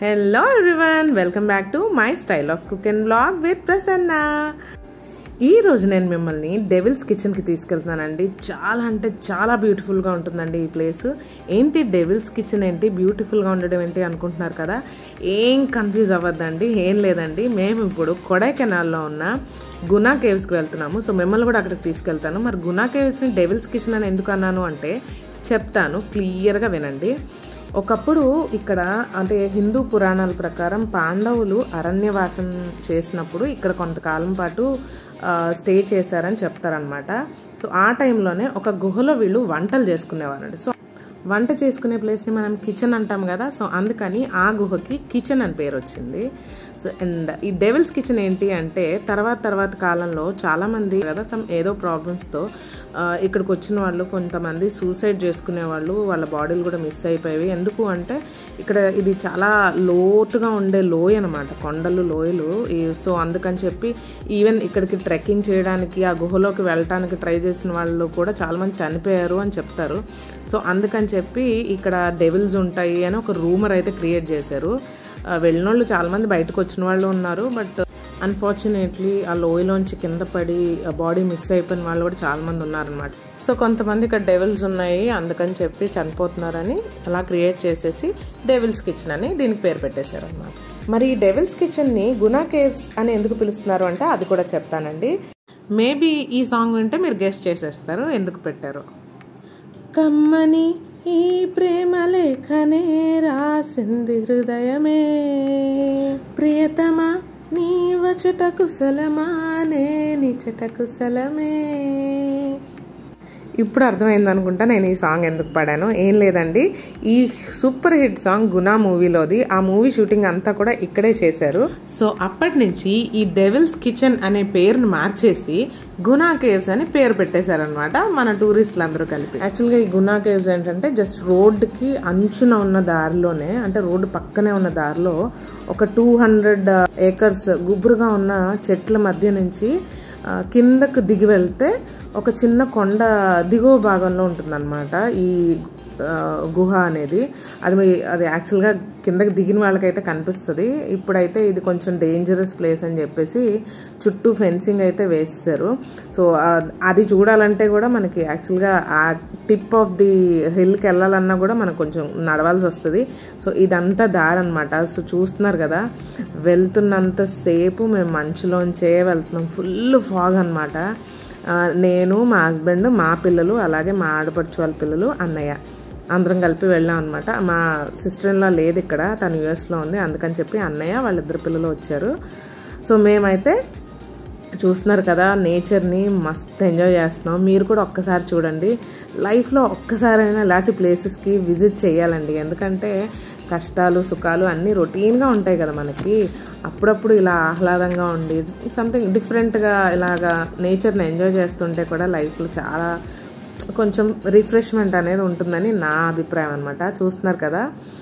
hello everyone welcome back to my style of cook and blog with Prasanna ఈ రోజు నేను మిమ్మల్ని డెవిల్స్ కిచెన్కి తీసుకెళ్తున్నానండి చాలా అంటే చాలా బ్యూటిఫుల్గా ఉంటుందండి ఈ ప్లేస్ ఏంటి డెవిల్స్ కిచెన్ ఏంటి బ్యూటిఫుల్గా ఉండడం ఏంటి అనుకుంటున్నారు కదా ఏం కన్ఫ్యూజ్ అవ్వద్దండి ఏం లేదండి మేము ఇప్పుడు కొడైకెనాల్లో ఉన్న గునా కేవ్స్కి వెళ్తున్నాము సో మిమ్మల్ని కూడా అక్కడికి తీసుకెళ్తాను మరి గునా కేవ్స్ని డెవిల్స్ కిచెన్ అని ఎందుకు అన్నాను అంటే చెప్తాను క్లియర్గా వినండి ఒకప్పుడు ఇక్కడ అంటే హిందూ పురాణాల ప్రకారం పాండవులు అరణ్యవాసం చేసినప్పుడు ఇక్కడ కొంతకాలం పాటు స్టే చేశారని చెప్తారనమాట సో ఆ టైంలోనే ఒక గుహలో వీళ్ళు వంటలు చేసుకునేవారండి సో వంట చేసుకునే ప్లేస్ని మనం కిచెన్ అంటాం కదా సో అందుకని ఆ గుహకి కిచెన్ అని పేరు వచ్చింది సో అండ్ ఈ డెవిల్స్ కిచెన్ ఏంటి అంటే తర్వాత తర్వాత కాలంలో చాలామంది కదా సమ్ ఏదో ప్రాబ్లమ్స్తో ఇక్కడికి వచ్చిన వాళ్ళు కొంతమంది సూసైడ్ చేసుకునే వాళ్ళు వాళ్ళ బాడీలు కూడా మిస్ అయిపోయేవి ఎందుకు అంటే ఇక్కడ ఇది చాలా లోతుగా ఉండే లోయ అనమాట కొండలు లోయలు సో అందుకని చెప్పి ఈవెన్ ఇక్కడికి ట్రెక్కింగ్ చేయడానికి ఆ గుహలోకి వెళ్ళటానికి ట్రై చేసిన వాళ్ళు కూడా చాలామంది చనిపోయారు అని చెప్తారు సో అందుకని చెప్పి ఇక్కడ డెవిల్స్ ఉంటాయి అని ఒక రూమర్ అయితే క్రియేట్ చేశారు వెళ్ళిన వాళ్ళు చాలామంది బయటకు వచ్చిన వాళ్ళు ఉన్నారు బట్ అన్ఫార్చునేట్లీ ఆ లోయలోంచి కింద పడి బాడీ మిస్ అయిపోయిన వాళ్ళు కూడా చాలామంది ఉన్నారనమాట సో కొంతమంది ఇక్కడ డెవిల్స్ ఉన్నాయి అందుకని చెప్పి చనిపోతున్నారని అలా క్రియేట్ చేసేసి డెవిల్స్ కిచెన్ అని దీనికి పేరు పెట్టేశారు అనమాట మరి ఈ డెవిల్స్ కిచెన్ని గునా కేవ్స్ అని ఎందుకు పిలుస్తున్నారు అంటే అది కూడా చెప్తానండి మేబీ ఈ సాంగ్ వింటే మీరు గెస్ట్ చేసేస్తారు ఎందుకు పెట్టారు కమ్మని ఈ ప్రేమ లేఖనే రాసింది హృదయమే ప్రియతమా నీ వచట కుశలమా నే నిచట కుశలమే ఇప్పుడు అర్థమైంది అనుకుంటా నేను ఈ సాంగ్ ఎందుకు పాడాను ఏం లేదండి ఈ సూపర్ హిట్ సాంగ్ గునా మూవీలోది ఆ మూవీ షూటింగ్ అంతా కూడా ఇక్కడే చేశారు సో అప్పటి నుంచి ఈ డెవిల్స్ కిచెన్ అనే పేరును మార్చేసి గునా కేవ్స్ అని పేరు పెట్టేశారనమాట మన టూరిస్టులు అందరూ కలిపి యాక్చువల్గా ఈ గునా కేవ్స్ ఏంటంటే జస్ట్ రోడ్డుకి అంచున ఉన్న దారిలోనే అంటే రోడ్డు పక్కనే ఉన్న దారిలో ఒక టూ హండ్రెడ్ ఏకర్స్ గుబురుగా ఉన్న చెట్ల మధ్య నుంచి కిందకు దిగి వెళ్తే ఒక చిన్న కొండ దిగువ భాగంలో ఉంటుందన్నమాట ఈ గుహ అనేది అది అది యాక్చువల్గా కిందకి దిగిన వాళ్ళకైతే కనిపిస్తుంది ఇప్పుడైతే ఇది కొంచెం డేంజరస్ ప్లేస్ అని చెప్పేసి చుట్టూ ఫెన్సింగ్ అయితే వేసేసారు సో అది చూడాలంటే కూడా మనకి యాక్చువల్గా ఆ టిప్ ఆఫ్ ది హిల్కి వెళ్ళాలన్నా కూడా మనకు కొంచెం నడవాల్సి వస్తుంది సో ఇదంతా దారి అనమాట సో చూస్తున్నారు కదా వెళ్తున్నంతసేపు మేము మంచులోంచే వెళ్తున్నాం ఫుల్ ఫాగ్ అనమాట నేను మా హస్బెండ్ మా పిల్లలు అలాగే మా ఆడపడుచు వాళ్ళ పిల్లలు అన్నయ్య అందరం కలిపి వెళ్ళాం అనమాట మా సిస్టర్ ఇన్లా లేదు ఇక్కడ తను యూఎస్లో ఉంది అందుకని చెప్పి అన్నయ్య వాళ్ళిద్దరు పిల్లలు వచ్చారు సో మేమైతే చూస్తున్నారు కదా నేచర్ని మస్త్ ఎంజాయ్ చేస్తున్నాం మీరు కూడా ఒక్కసారి చూడండి లైఫ్లో ఒక్కసారైనా ఇలాంటి ప్లేసెస్కి విజిట్ చేయాలండి ఎందుకంటే కష్టాలు సుఖాలు అన్నీ రొటీన్గా ఉంటాయి కదా మనకి అప్పుడప్పుడు ఇలా ఆహ్లాదంగా ఉండి సంథింగ్ డిఫరెంట్గా ఇలాగా నేచర్ని ఎంజాయ్ చేస్తుంటే కూడా లైఫ్లో చాలా కొంచెం రిఫ్రెష్మెంట్ అనేది ఉంటుందని నా అభిప్రాయం అనమాట చూస్తున్నారు కదా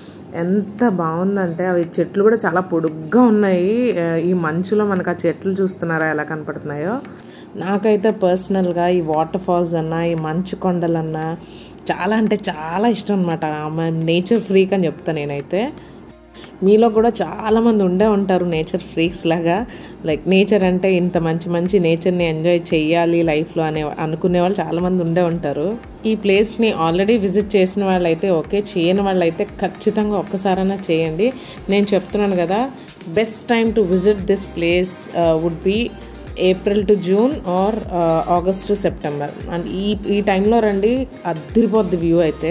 ఎంత బాగుందంటే అవి చెట్లు కూడా చాలా పొడుగ్గా ఉన్నాయి ఈ మంచులో మనకు ఆ చెట్లు చూస్తున్నారా ఎలా కనపడుతున్నాయో నాకైతే పర్సనల్గా ఈ వాటర్ ఫాల్స్ అన్నా ఈ మంచు కొండలన్నా చాలా అంటే చాలా ఇష్టం అనమాట నేచర్ ఫ్రీక్ అని చెప్తాను నేనైతే మీలో కూడా చాలామంది ఉండే ఉంటారు నేచర్ ఫ్రీక్స్ లాగా లైక్ నేచర్ అంటే ఇంత మంచి మంచి నేచర్ని ఎంజాయ్ చేయాలి లైఫ్లో అనే అనుకునే వాళ్ళు చాలామంది ఉండే ఉంటారు ఈ ప్లేస్ని ఆల్రెడీ విజిట్ చేసిన వాళ్ళైతే ఓకే చేయని వాళ్ళైతే ఖచ్చితంగా ఒక్కసారైనా చేయండి నేను చెప్తున్నాను కదా best time to visit this place would be April to June or August to September and ఈ ఈ టైంలో రండి అద్దరిపోద్ది వ్యూ అయితే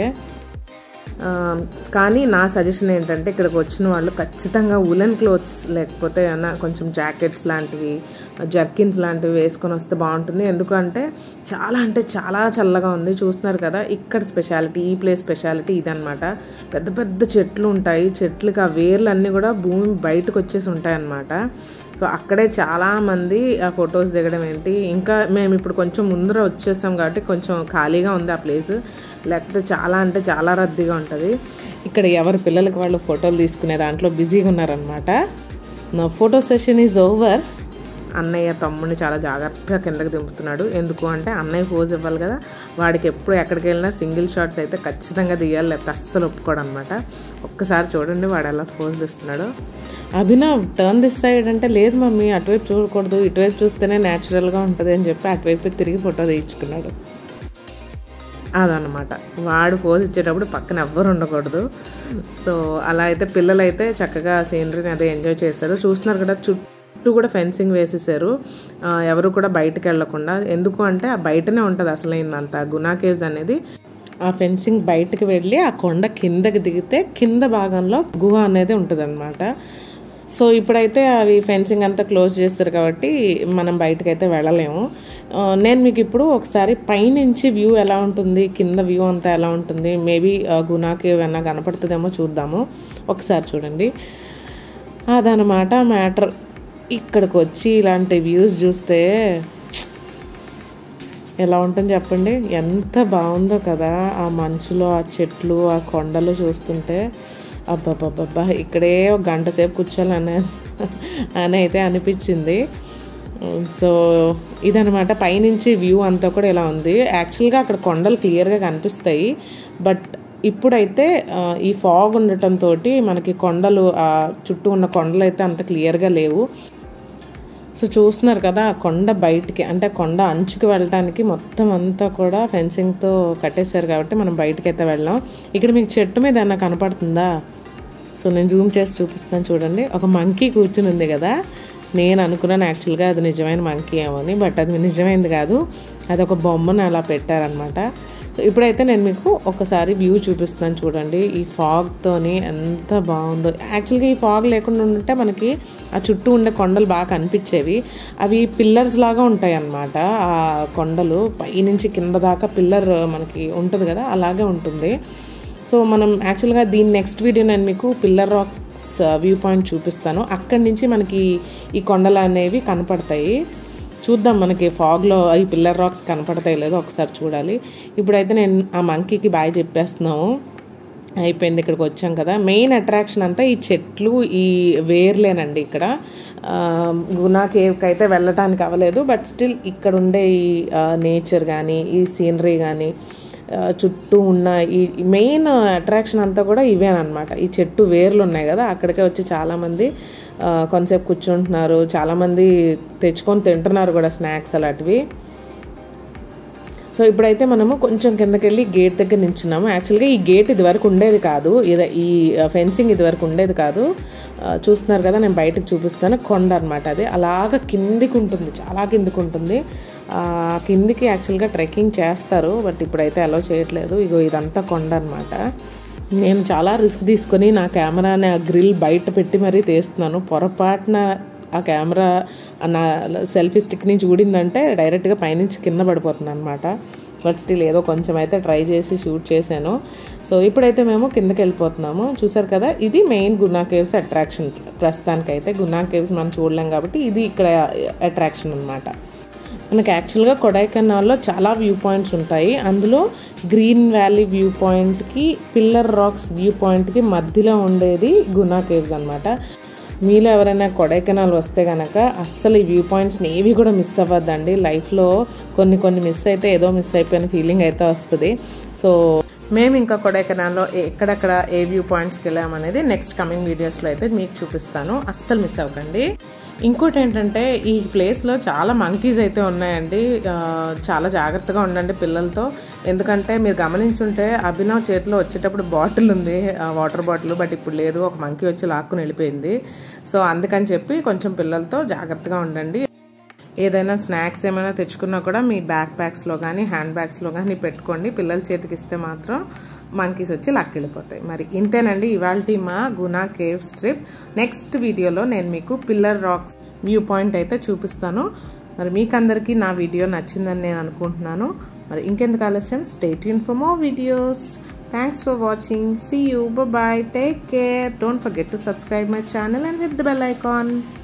కానీ నా సజెషన్ ఏంటంటే ఇక్కడికి వచ్చిన వాళ్ళు ఖచ్చితంగా ఉలెన్ క్లోత్స్ లేకపోతే ఏమైనా కొంచెం జాకెట్స్ లాంటివి జర్కిన్స్ లాంటివి వేసుకొని వస్తే బాగుంటుంది ఎందుకంటే చాలా అంటే చాలా చల్లగా ఉంది చూస్తున్నారు కదా ఇక్కడ స్పెషాలిటీ ఈ ప్లేస్ స్పెషాలిటీ ఇదనమాట పెద్ద పెద్ద చెట్లు ఉంటాయి చెట్లకి ఆ వేర్లు అన్నీ కూడా భూమి బయటకు వచ్చేసి ఉంటాయి అన్నమాట సో అక్కడే చాలామంది ఆ ఫొటోస్ దిగడం ఏంటి ఇంకా మేము ఇప్పుడు కొంచెం ముందర వచ్చేసాం కాబట్టి కొంచెం ఖాళీగా ఉంది ఆ ప్లేస్ లేకపోతే చాలా అంటే చాలా రద్దీగా ఉంటుంది ఇక్కడ ఎవరి పిల్లలకి వాళ్ళు ఫోటోలు తీసుకునే దాంట్లో బిజీగా ఉన్నారనమాట నా ఫోటో సెషన్ ఈజ్ ఓవర్ అన్నయ్య తమ్ముడిని చాలా జాగ్రత్తగా కిందకి దింపుతున్నాడు ఎందుకు అంటే అన్నయ్య పోజ్ ఇవ్వాలి కదా వాడికి ఎప్పుడు ఎక్కడికి వెళ్ళినా సింగిల్ షాట్స్ అయితే ఖచ్చితంగా తీయాలి లేకపోతే అస్సలు ఒప్పుకోడు అనమాట ఒక్కసారి చూడండి వాడు ఎలా పోజులు ఇస్తున్నాడు అభినవ్ టర్న్ దిస్ సైడ్ అంటే లేదు మమ్మీ అటువైపు చూడకూడదు ఇటువైపు చూస్తేనే న్యాచురల్గా ఉంటుంది అని చెప్పి అటువైపు తిరిగి ఫోటో తీయించుకున్నాడు అదనమాట వాడు పోజ్ ఇచ్చేటప్పుడు పక్కన ఎవ్వరు ఉండకూడదు సో అలా అయితే పిల్లలు అయితే చక్కగా సీనరీని అదే ఎంజాయ్ చేశారు చూస్తున్నారు కదా చుట్టూ కూడా ఫెన్సింగ్ వేసేసారు ఆ, ఎవరు కూడా బయటకు వెళ్లకుండా ఎందుకు అంటే ఆ బయటనే ఉంటుంది అసలైందంతా గునా కేవ్స్ అనేది ఆ ఫెన్సింగ్ బయటకు వెళ్ళి ఆ కొండ కిందకి దిగితే కింద భాగంలో గుహ అనేది ఉంటుంది సో ఇప్పుడైతే అవి ఫెన్సింగ్ అంతా క్లోజ్ చేస్తారు కాబట్టి మనం బయటకు అయితే వెళ్ళలేము ఆ, నేను మీకు ఇప్పుడు ఒకసారి పైనుంచి వ్యూ ఎలా ఉంటుంది కింద వ్యూ అంతా ఎలా ఉంటుంది మేబీ గుణాకి ఏమైనా కనపడుతుందేమో చూద్దాము ఒకసారి చూడండి అదనమాట మ్యాటర్ ఇక్కడికి వచ్చి ఇలాంటి వ్యూస్ చూస్తే ఎలా ఉంటుంది చెప్పండి ఎంత బాగుందో కదా ఆ మంచులో ఆ చెట్లు ఆ కొండలు చూస్తుంటే అబ్బబ్బబ్బబ్బా ఇక్కడే ఒక గంట సేపు కూర్చోాలని అని అయితే అనిపించింది సో ఇదనమాట పైనుంచి వ్యూ అంతా కూడా ఇలా ఉంది యాక్చువల్గా అక్కడ కొండలు క్లియర్గా కనిపిస్తాయి బట్ ఇప్పుడైతే ఆ, ఈ ఫాగ్ ఉండటంతో మనకి కొండలు ఆ చుట్టూ ఉన్న కొండలు అయితే అంత క్లియర్గా లేవు సో చూస్తున్నారు కదా ఆ కొండ బయటికి అంటే కొండ అంచుకి వెళ్ళడానికి మొత్తం అంతా కూడా ఫెన్సింగ్తో కట్టేశారు కాబట్టి మనం బయటికి అయితే వెళ్ళాం ఇక్కడ మీకు చెట్టు మీద ఏమన్నా కనపడుతుందా సో నేను జూమ్ చేసి చూపిస్తాను చూడండి ఒక మంకీ కూర్చుని ఉంది కదా నేను అనుకున్నాను యాక్చువల్గా అది నిజమైన మంకీ ఏమో అని బట్ అది నిజమైంది కాదు అది ఒక బొమ్మను అలా పెట్టారనమాట సో ఇప్పుడైతే నేను మీకు ఒకసారి వ్యూ చూపిస్తాను చూడండి ఈ ఫాగ్తోని ఎంత బాగుందో యాక్చువల్గా ఈ ఫాగ్ లేకుండా ఉంటే మనకి ఆ చుట్టూ ఉండే కొండలు బాగా కనిపించేవి అవి పిల్లర్స్ లాగా ఉంటాయి అన్నమాట ఆ కొండలు పైనుంచి కింద దాకా పిల్లర్ మనకి ఉంటుంది కదా అలాగే ఉంటుంది సో మనం యాక్చువల్గా దీని నెక్స్ట్ వీడియో నేను మీకు పిల్లర్ రాక్స్ వ్యూ పాయింట్ చూపిస్తాను అక్కడి నుంచి మనకి ఈ కొండలు అనేవి కనపడతాయి చూద్దాం మనకి ఫాగ్లో ఈ పిల్లర్ రాక్స్ కనపడతాయి లేదో ఒకసారి చూడాలి ఇప్పుడైతే నేను ఆ మంకీకి బాయ్ చెప్పేస్తున్నాము అయిపోయింది ఇక్కడికి వచ్చాం కదా మెయిన్ అట్రాక్షన్ అంతా ఈ చెట్లు ఈ వేర్లేనండి ఇక్కడ ఆ, గునా కేవ్కి అయితే వెళ్ళటానికి అవ్వలేదు బట్ స్టిల్ ఇక్కడ ఉండే ఈ నేచర్ కానీ ఈ సీనరీ కానీ ఆ, చుట్టూ ఉన్న ఈ మెయిన్ అట్రాక్షన్ అంతా కూడా ఇవేనమాట ఈ చెట్టు వేర్లు ఉన్నాయి కదా అక్కడికే వచ్చి చాలామంది ఆ, కొంతసేపు కూర్చుంటున్నారు చాలామంది తెచ్చుకొని తింటున్నారు కూడా స్నాక్స్ అలాంటివి సో ఇప్పుడైతే మనము కొంచెం కిందకి వెళ్ళి గేట్ దగ్గర నించున్నాము యాక్చువల్గా ఈ గేట్ ఇదివరకు ఉండేది కాదు ఇదే ఈ ఫెన్సింగ్ ఇదివరకు ఉండేది కాదు ఆ, చూస్తున్నారు కదా నేను బయటకు చూపిస్తాను కొండ అనమాట అది అలాగ కిందికి ఉంటుంది చాలా కిందికి ఉంటుంది ఆ, కిందికి యాక్చువల్గా ట్రెక్కింగ్ చేస్తారు బట్ ఇప్పుడైతే అలో చేయట్లేదు ఇగో ఇదంతా కొండ అనమాట నేను చాలా రిస్క్ తీసుకొని నా కెమెరాని ఆ గ్రిల్ బయట పెట్టి మరీ తీస్తున్నాను పొరపాటున ఆ కెమెరా నా సెల్ఫీ స్టిక్ నుంచి ఊడిందంటే డైరెక్ట్గా పైనుంచి కింద పడిపోతుంది అనమాట బట్ స్టిల్ ఏదో కొంచెం అయితే ట్రై చేసి షూట్ చేశాను సో ఇప్పుడైతే మేము కిందకి వెళ్ళిపోతున్నాము చూసారు కదా ఇది మెయిన్ గునా కేవ్స్ అట్రాక్షన్ ప్రస్తుతానికైతే గునా కేవ్స్ మనం చూడలేం కాబట్టి ఇది ఇక్కడ అట్రాక్షన్ అనమాట మనకి యాక్చువల్గా కొడైకెనాల్లో చాలా వ్యూ పాయింట్స్ ఉంటాయి అందులో గ్రీన్ వ్యాలీ వ్యూ పాయింట్కి పిల్లర్ రాక్స్ వ్యూ పాయింట్కి మధ్యలో ఉండేది గునా కేవ్స్ అనమాట మీలో ఎవరైనా కొడైకెనాల్ వస్తే కనుక అస్సలు ఈ వ్యూ పాయింట్స్ని ఏవి కూడా మిస్ అవ్వద్దండి లైఫ్లో కొన్ని కొన్ని మిస్ అయితే ఏదో మిస్ అయిపోయిన ఫీలింగ్ అయితే వస్తుంది సో మేము ఇంకా కొడైకెనాల్లో ఏ- ఎక్కడెక్కడ ఏ వ్యూ పాయింట్స్కి వెళ్ళామనేది నెక్స్ట్ కమింగ్ వీడియోస్లో అయితే మీకు చూపిస్తాను అస్సలు మిస్ అవ్వకండి ఇంకోటి ఏంటంటే ఈ ప్లేస్లో చాలా మంకీస్ అయితే ఉన్నాయండి ఆ, చాలా జాగ్రత్తగా ఉండండి పిల్లలతో ఎందుకంటే మీరు గమనించుంటే అభినవ్ చేతిలో వచ్చేటప్పుడు బాటిల్ ఉంది వాటర్ బాటిల్ బట్ ఇప్పుడు లేదు ఒక మంకీ వచ్చి లాక్కుని వెళ్ళిపోయింది సో అందుకని చెప్పి కొంచెం పిల్లలతో జాగ్రత్తగా ఉండండి ఏదైనా స్నాక్స్ ఏమైనా తెచ్చుకున్నా కూడా మీ బ్యాక్ ప్యాక్స్లో కానీ హ్యాండ్ బ్యాగ్స్లో కానీ పెట్టుకోండి పిల్లల చేతికి ఇస్తే మాత్రం మంకీస్ వచ్చి లక్కెళ్ళిపోతాయి మరి ఇంతేనండి ఇవాళ మా గునా కేవ్ స్ట్రిప్ నెక్స్ట్ వీడియోలో నేను మీకు పిల్లర్ రాక్స్ వ్యూ పాయింట్ అయితే చూపిస్తాను మరి మీకు అందరికీ నా వీడియో నచ్చిందని నేను అనుకుంటున్నాను మరి ఇంకెందుకు ఆలస్యం స్టేట్ యూన్ for more videos thanks for watching see you bye take care don't forget to subscribe my channel and with the bell icon